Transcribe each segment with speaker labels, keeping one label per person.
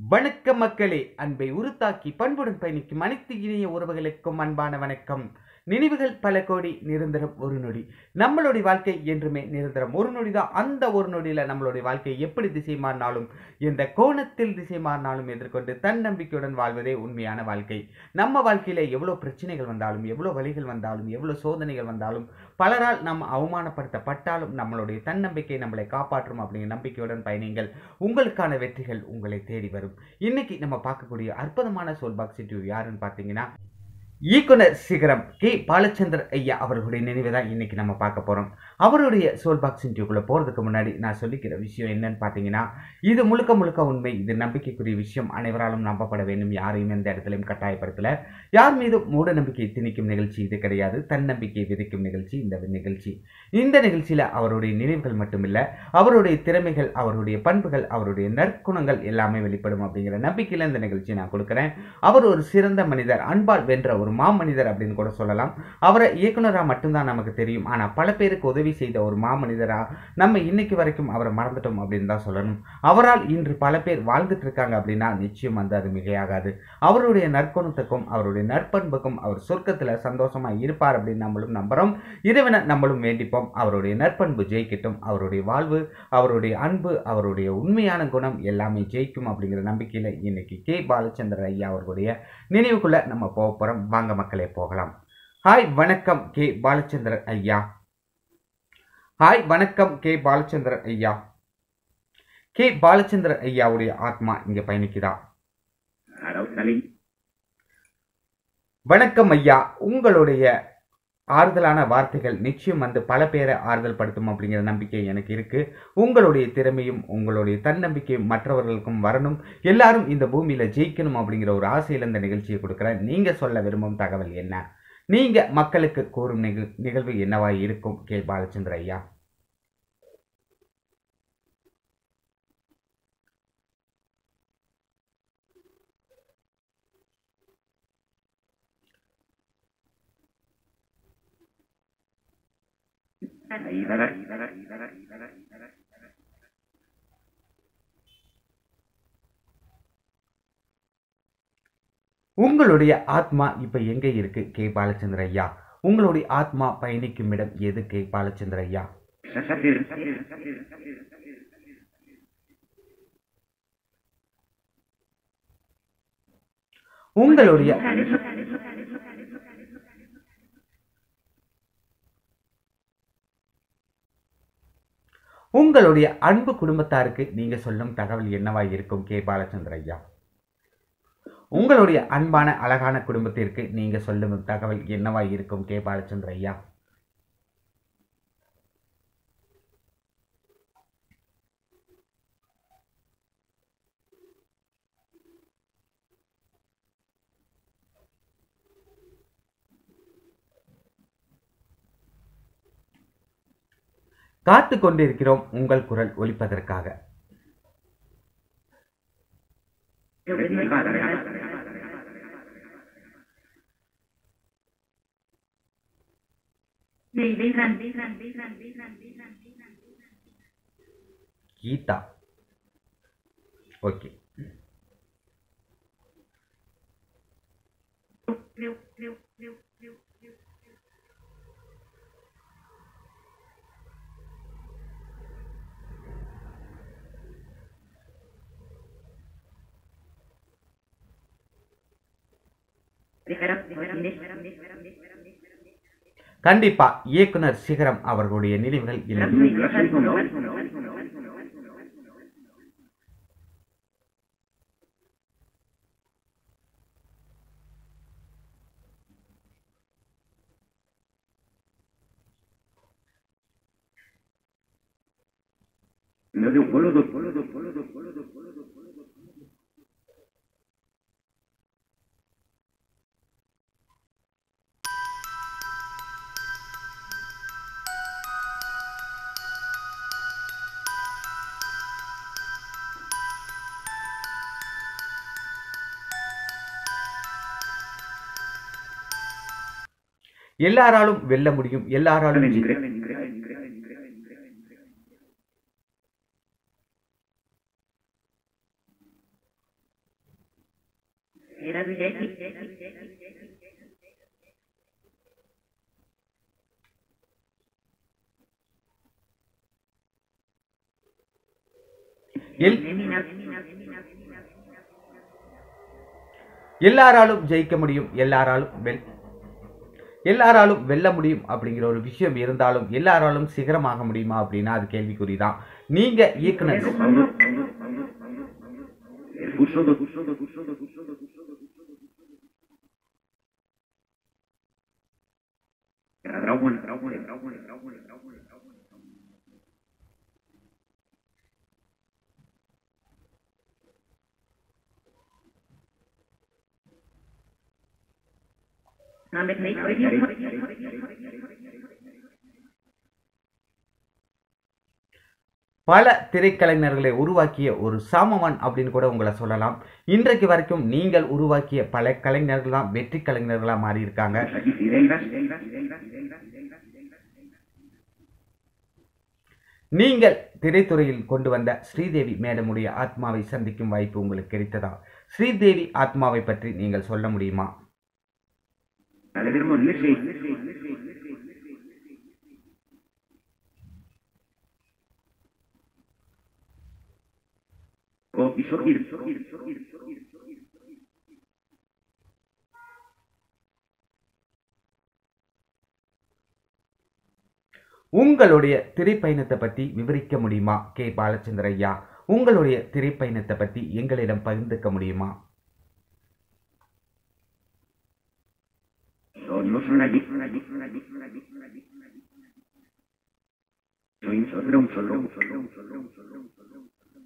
Speaker 1: வணக்கம் மக்களே அன்பை உருத்தாக்கி பண்புடன் பயணிக்கும் அனைத்து இணைய உறவுகளுக்கும் அன்பான வணக்கம் நினைவுகள் பல கோடி நிரந்தரம் ஒரு நொடி நம்மளுடைய வாழ்க்கை என்றுமே நிரந்தரம் ஒரு நொடி தான் அந்த ஒரு நொடியில நம்மளுடைய வாழ்க்கை எப்படி திசை மாறினாலும் எந்த கோணத்தில் திசை மாறினாலும் எதிர்கொண்டு தன்னம்பிக்கையுடன் வாழ்வதே உண்மையான வாழ்க்கை நம்ம வாழ்க்கையில எவ்வளவு பிரச்சனைகள் வந்தாலும் எவ்வளவு வழிகள் வந்தாலும் எவ்வளவு சோதனைகள் வந்தாலும் பலரால் நாம் அவமானப்படுத்தப்பட்டாலும் நம்மளுடைய தன்னம்பிக்கை நம்மளை காப்பாற்றும் அப்படிங்கிற நம்பிக்கையுடன் பயணிங்கள் உங்களுக்கான வெற்றிகள் உங்களை தேடி வரும் இன்னைக்கு நம்ம பார்க்கக்கூடிய அற்புதமான சோல் பாக்ஸ் இன்டர்வியூ யாருன்னு பார்த்தீங்கன்னா இயக்குனர் சிகரம் கே பாலச்சந்தர் ஐயா அவர்களுடைய நினைவை தான் இன்னைக்கு நம்ம பார்க்க போகிறோம் அவருடைய சோல் பாக்ஸ் இன்டர்வியூக்குள்ளே போகிறதுக்கு முன்னாடி நான் சொல்லிக்கிற விஷயம் என்னன்னு பார்த்தீங்கன்னா இது முழுக்க முழுக்க உண்மை இது நம்பிக்கைக்குரிய விஷயம் அனைவராலும் நம்பப்பட வேண்டும் யாரையும் எந்த இடத்துலையும் கட்டாயப்படுத்தல யார் மீதும் மூட நம்பிக்கை திணிக்கும் நிகழ்ச்சி இது கிடையாது தன்னம்பிக்கை விதைக்கும் நிகழ்ச்சி இந்த நிகழ்ச்சி இந்த நிகழ்ச்சியில் அவருடைய நினைவுகள் மட்டுமில்லை அவருடைய திறமைகள் அவருடைய பண்புகள் அவருடைய நற்குணங்கள் எல்லாமே வெளிப்படும் அப்படிங்கிற நம்பிக்கையில் இந்த நிகழ்ச்சியை நான் கொடுக்குறேன் அவர் ஒரு சிறந்த மனிதர் அன்பால் வென்ற ஒரு மாமனிதர் அப்படின்னு கூட சொல்லலாம் அவரை இயக்குனராக மட்டும்தான் நமக்கு தெரியும் ஆனால் பல பேருக்கு உதவி செய்த ஒரு மாமனிதராக நம்ம இன்னைக்கு வரைக்கும் அவரை மறந்துட்டோம் அப்படின்னு தான் சொல்லணும் அவரால் இன்று பல பேர் வாழ்ந்துட்டு இருக்காங்க அப்படின்னா நிச்சயம் வந்து அது மிகையாகாது அவருடைய நற்குணத்துக்கும் அவருடைய நற்பண்புக்கும் அவர் சொர்க்கத்தில் சந்தோஷமா இருப்பார் அப்படின்னு நம்மளும் நம்புறோம் இறைவனை நம்மளும் வேண்டிப்போம் அவருடைய நற்பண்பு ஜெயிக்கட்டும் அவருடைய வாழ்வு அவருடைய அன்பு அவருடைய உண்மையான குணம் எல்லாமே ஜெயிக்கும் அப்படிங்கிற நம்பிக்கையில் இன்னைக்கு கே பாலச்சந்திர ஐயா அவர்களுடைய நினைவுக்குள்ள நம்ம போக போகிறோம் வாங்க மக்களே போகலாம் ஹாய் வணக்கம் கே பாலச்சந்திரன் ஐயா ஹாய் வணக்கம் கே பாலச்சந்திரன் ஐயா கே பாலச்சந்திரன் ஐயாவுடைய ஆத்மா இங்க பயணிக்குதா வணக்கம் ஐயா உங்களுடைய ஆறுதலான வார்த்தைகள் நிச்சயம் வந்து பல பேரை ஆறுதல் படுத்தும் அப்படிங்கிற நம்பிக்கை எனக்கு இருக்கு உங்களுடைய திறமையும் உங்களுடைய தன்னம்பிக்கையும் மற்றவர்களுக்கும் வரணும் எல்லாரும் இந்த பூமியில ஜெயிக்கணும் அப்படிங்கிற ஒரு ஆசையில் இந்த நிகழ்ச்சியை கொடுக்குறேன் நீங்க சொல்ல விரும்பும் தகவல் என்ன நீங்க மக்களுக்கு கூறும் நிகழ் நிகழ்வு என்னவா இருக்கும் கே பாலச்சந்திர ஐயா உங்களுடைய ஆத்மா இப்ப எங்க இருக்கு கே பாலச்சந்திர ஐயா உங்களுடைய ஆத்மா பயணிக்கும் இடம் எது கே பாலச்சந்திர ஐயா உங்களுடைய உங்களுடைய அன்பு குடும்பத்தாருக்கு நீங்க சொல்லும் தகவல் என்னவா இருக்கும் கே பாலச்சந்திர ஐயா உங்களுடைய அன்பான அழகான குடும்பத்திற்கு நீங்க சொல்லும் தகவல் என்னவா இருக்கும் கே பாலச்சந்திர ஐயா காத்து கொண்டிருக்கிறோம் உங்கள் குரல் ஒலிப்பதற்காக கீதா ஓகே கண்டிப்பா இயக்குனர் சிகரம் அவர்களுடைய நினைவுகள் இல்லை எல்லாராலும் வெல்ல முடியும் எல்லாராலும் ஜெ- எல் எல்லாராலும் ஜெயிக்க முடியும் எல்லாராலும் வெல் எல்லாராலும் வெல்ல முடியும் அப்படிங்கிற ஒரு விஷயம் இருந்தாலும் எல்லாராலும் சிகரமாக முடியுமா அப்படின்னா அது கேள்விக்குறிதான் நீங்க இயக்குனர்
Speaker 2: Damit nicht richtig.
Speaker 1: பல திரைக்கலைஞர்களை உருவாக்கிய ஒரு சாமவன் அப்படின்னு கூட உங்களை சொல்லலாம் இன்றைக்கு வரைக்கும் நீங்கள் உருவாக்கிய பல கலைஞர்கள் தான் வெற்றி கலைஞர்களாக மாறி இருக்காங்க நீங்கள் திரைத்துறையில் கொண்டு வந்த ஸ்ரீதேவி மேடமுடைய ஆத்மாவை சந்திக்கும் வாய்ப்பு உங்களுக்கு கிடைத்ததா ஸ்ரீதேவி ஆத்மாவை பற்றி நீங்கள் சொல்ல முடியுமா உங்களுடைய திரைப்பயணத்தை பற்றி விவரிக்க முடியுமா கே பாலச்சந்திர ஐயா உங்களுடைய திரைப்பயணத்தை பற்றி எங்களிடம் பகிர்ந்துக்க முடியுமா
Speaker 2: No son allí, son allí, son allí, son allí, son allí, son allí. Soy un solo, un solo, un solo, un solo, un solo, un solo.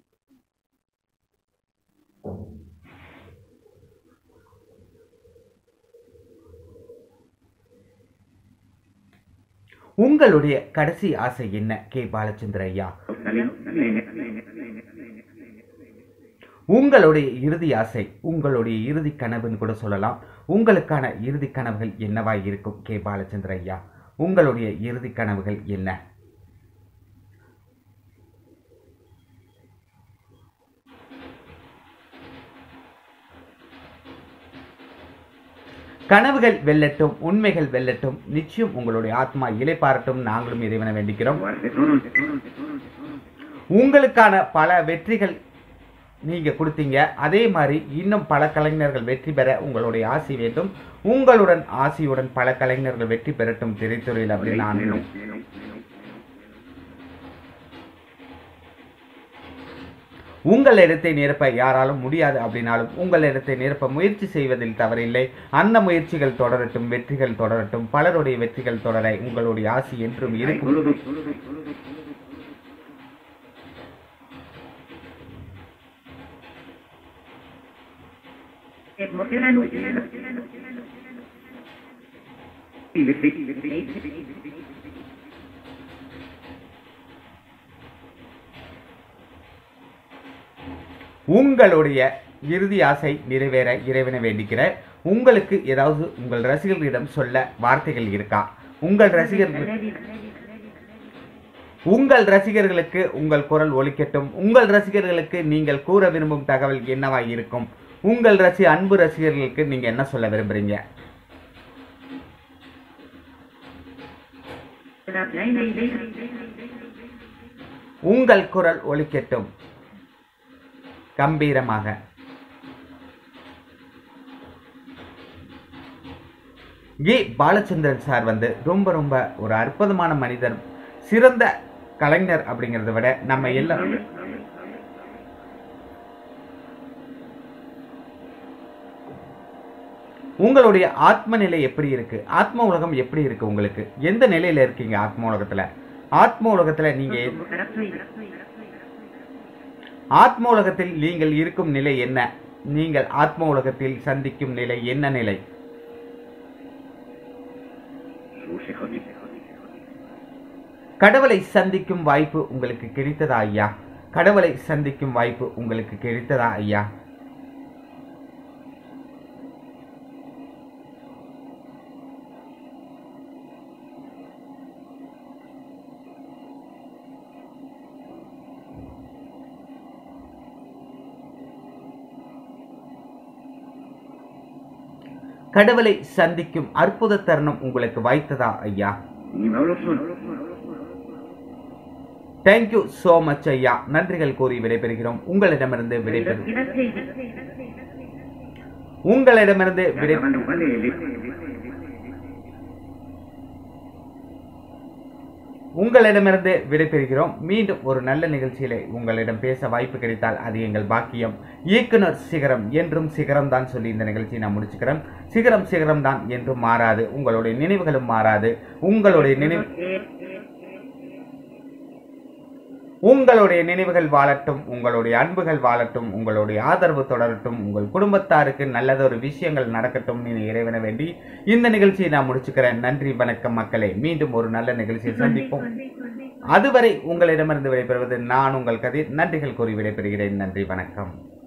Speaker 1: உங்களுடைய கடைசி ஆசை என்ன கே பாலச்சந்திர ஐயா
Speaker 2: Dale, dale, dale, dale, dale.
Speaker 1: உங்களுடைய இறுதி ஆசை உங்களுடைய இறுதி கனவுன்னு கூட சொல்லலாம் உங்களுக்கான இறுதி கனவுகள் என்னவாய் இருக்கும் கே பாலச்சந்திர ஐயா உங்களுடைய இறுதி கனவுகள் என்ன கனவுகள் வெல்லட்டும் உண்மைகள் வெல்லட்டும் நிச்சயம் உங்களுடைய ஆத்மா இலைப்பாரட்டும் நாங்களும் இறைவனை வேண்டிக்கிறோம்
Speaker 2: Guarde todo, de todo, de todo, de todo.
Speaker 1: உங்களுக்கான பல வெற்றிகள் நீங்க கொடுத்தீங்க அதே மாதிரி இன்னும் பல கலைஞர்கள் வெற்றி பெற உங்களுடைய ஆசி வேண்டும் உங்களுடன் ஆசியுடன் பல கலைஞர்கள் வெற்றி பெறட்டும் திரைத்துறையில் அப்படின்னு நான் உங்கள் இடத்தை நிரப்ப யாராலும் முடியாது அப்படின்னாலும் உங்கள் இடத்தை நிரப்ப முயற்சி செய்வதில் தவறில்லை அந்த முயற்சிகள் தொடரட்டும் வெற்றிகள் தொடரட்டும் பலருடைய வெற்றிகள் தொடர உங்களுடைய ஆசி என்றும் இருக்கும்
Speaker 2: Solo, solo, solo, solo, solo.
Speaker 1: உங்களுடைய இறுதி ஆசை நிறைவேற இறைவனை வேண்டிக்கிறேன் உங்களுக்கு ஏதாவது உங்கள் ரசிகர்களிடம் சொல்ல வார்த்தைகள் இருக்கா உங்கள் ரசிகர்கள் உங்கள் ரசிகர்களுக்கு உங்கள் குரல் ஒலிக்கட்டும் உங்கள் ரசிகர்களுக்கு நீங்கள் கூற விரும்பும் தகவல் என்னவாய் இருக்கும் உங்கள் ரசி அன்பு ரசிகர்களுக்கு நீங்க என்ன சொல்ல விரும்புறீங்க உங்கள் குரல் ஒலிக்கட்டும் கம்பீரமாக ஏ பாலச்சந்திரன் சார் வந்து ரொம்ப ரொம்ப ஒரு அற்புதமான மனிதர் சிறந்த கலைஞர் அப்படிங்கிறத விட நம்ம எல்லாம் உங்களுடைய ஆத்ம நிலை எப்படி இருக்கு ஆத்ம உலகம் எப்படி இருக்கு உங்களுக்கு எந்த நிலையில இருக்கீங்க ஆத்ம உலகத்துல ஆத்ம உலகத்துல நீங்க ஆத்ம உலகத்தில் நீங்கள் இருக்கும் நிலை என்ன நீங்கள் ஆத்ம உலகத்தில் சந்திக்கும் நிலை என்ன நிலை கடவுளை சந்திக்கும் வாய்ப்பு உங்களுக்கு கிடைத்ததா ஐயா கடவுளை சந்திக்கும் வாய்ப்பு உங்களுக்கு கிடைத்ததா ஐயா கடவுளை சந்திக்கும் அற்புத தருணம் உங்களுக்கு வாய்த்ததா ஐயா
Speaker 2: நீ எவ்வளோ சொல்
Speaker 1: தேங்க்யூ சோ மச் ஐயா நன்றிகள் கூறி விடைபெறுகிறோம் உங்களிடமிருந்து விடைபெறு உங்களிடமிருந்து விடை
Speaker 2: வந்து வலே
Speaker 1: உங்களிடமிருந்து விடைபெறுகிறோம் மீண்டும் ஒரு நல்ல நிகழ்ச்சியிலே உங்களிடம் பேச வாய்ப்பு கிடைத்தால் அது எங்கள் பாக்கியம் இயக்குனர் சிகரம் என்றும் சிகரம் தான் சொல்லி இந்த நிகழ்ச்சியை நான் முடிச்சுக்கிறேன் சிகரம் சிகரம் தான் என்றும் மாறாது உங்களுடைய நினைவுகளும் மாறாது உங்களுடைய நினைவு உங்களுடைய நினைவுகள் வாழட்டும் உங்களுடைய அன்புகள் வாழட்டும் உங்களுடைய ஆதரவு தொடரட்டும் உங்கள் குடும்பத்தாருக்கு நல்லதொரு விஷயங்கள் நடக்கட்டும் நீ இறைவன வேண்டி இந்த நிகழ்ச்சியை நான் முடிச்சுக்கிறேன் நன்றி வணக்கம் மக்களே மீண்டும் ஒரு நல்ல நிகழ்ச்சியில் சந்திப்போம் அதுவரை உங்களிடமிருந்து விடைபெறுவது நான் உங்கள் கதிர் நன்றிகள் கூறி விடைபெறுகிறேன் நன்றி வணக்கம்